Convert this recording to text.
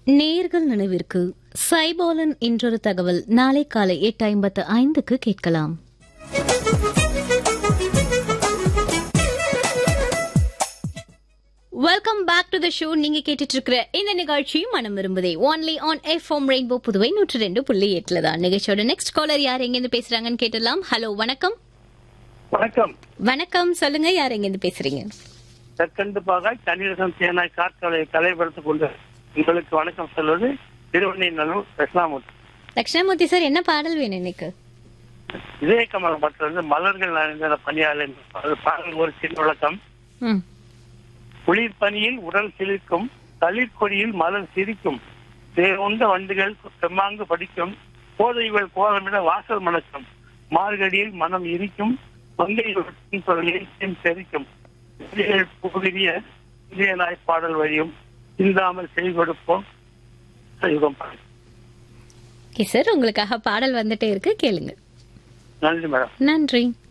நேர்கள் நினைவிற்கு சைபாலன் என்றொரு தகவல் நாளை காலை எட்டு ஐம்பத்து ஐந்துக்கு கேட்கலாம் welcome back to the show நீங்க கேட்டுட்டு இருக்கிற இந்த நிகழ்ச்சி மனம் விரும்புதே only on F M rainbow Puduvai நூற்று ரெண்டு புள்ளி எட்டுல தான் நிகழ்ச்சியோட நெக்ஸ்ட் காலர் யார் எங்கிருந்து பேசுறாங்கன்னு கேட்டலாம் ஹலோ வணக்கம் வணக்கம் வணக்கம் சொல்லுங்க யார் எங்கிருந்து பேசுறீங்க கற்கண்டுப்பாக தனிரசம் தேனாய் காற்கலை கலைப்படுத்திக் கொண்டு உங்களுக்கு வணக்கம் சொல்வது திருவண்ணை நல்லூர் கிருஷ்ணாமூர்த்தி தட்சிணாமூர்த்தி சார் என்ன பாடல் வேணும் இன்னைக்கு இதய கமலம் பட்டிலிருந்து மலர்கள் நிறைந்த பணியாளர் அது பாடல் ஒரு சின்ன விளக்கம் ம் குளிர் பனியில் உடல் சிலிர்க்கும் தளிர்கொடியில் மலர் சிரிக்கும் தேர்ந்த வண்டுகள் செம்மாங்கு படிக்கும் போதைகள் கோலமிட வாசல் மணக்கும் மார்கடியில் மனம் இருக்கும் மங்கை பொருளில் தெரிக்கும் புதிய இந்திய நாய் பாடல் வழியும் சிந்தாமல் செய்து கொடுப்போம் செய்வோம் ஓகே சார் உங்களுக்காக பாடல் வந்துட்டே இருக்கு கேளுங்க நன்றி மேடம் நன்றி